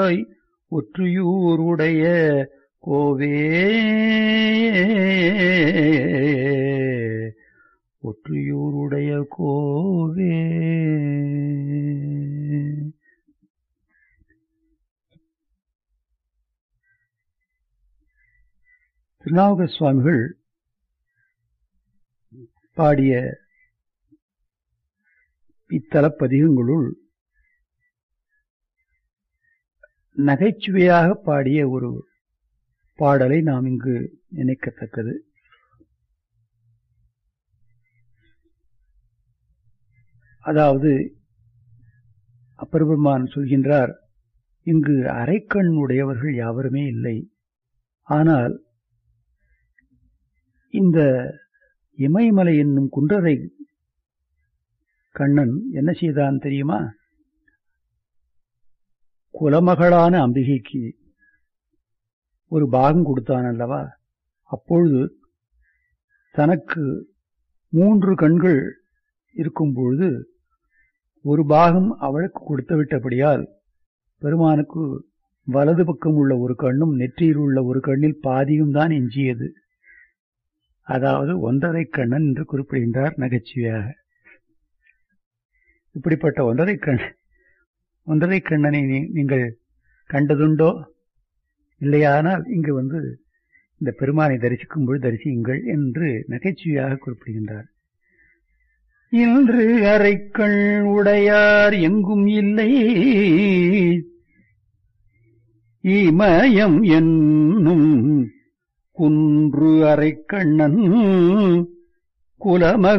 ஒற்றியூருடைய கோவே ஒற்றியூருடைய கோவே திருநாவுக சுவாமிகள் பாடிய இத்தலப்பதிகங்களுள் நகைச்சுவையாக பாடிய ஒரு பாடலை நாம் இங்கு நினைக்கத்தக்கது அதாவது அப்பெருமான் சொல்கின்றார் இங்கு அரைக்கண் உடையவர்கள் யாவருமே இல்லை ஆனால் இந்த இமயமலை என்னும் குன்றரை கண்ணன் என்ன செய்தான் தெரியுமா குலமகளான அம்பிகைக்கு ஒரு பாகம் கொடுத்தான் அல்லவா அப்பொழுது தனக்கு மூன்று கண்கள் இருக்கும் பொழுது ஒரு பாகம் அவளுக்கு கொடுத்து விட்டபடியால் பெருமானுக்கு வலது பக்கம் உள்ள ஒரு கண்ணும் நெற்றியில் உள்ள ஒரு கண்ணில் பாதியும் தான் எஞ்சியது அதாவது ஒன்றரை கண்ணன் என்று குறிப்பிடுகின்றார் நகைச்சுவையாக இப்படிப்பட்ட ஒன்றரை கண் ஒன்றரை கண்ணனை நீங்கள் கண்டதுண்டோ இல்லையானால் இங்கு வந்து இந்த பெருமானை தரிசிக்கும் பொழுது தரிசியுங்கள் என்று நகைச்சுவையாக குறிப்பிடுகின்றார் இன்று அரைக்கண் உடையார் எங்கும் இல்லை இமயம் என்னும் குன்று அரைக்கண்ணன் குலமக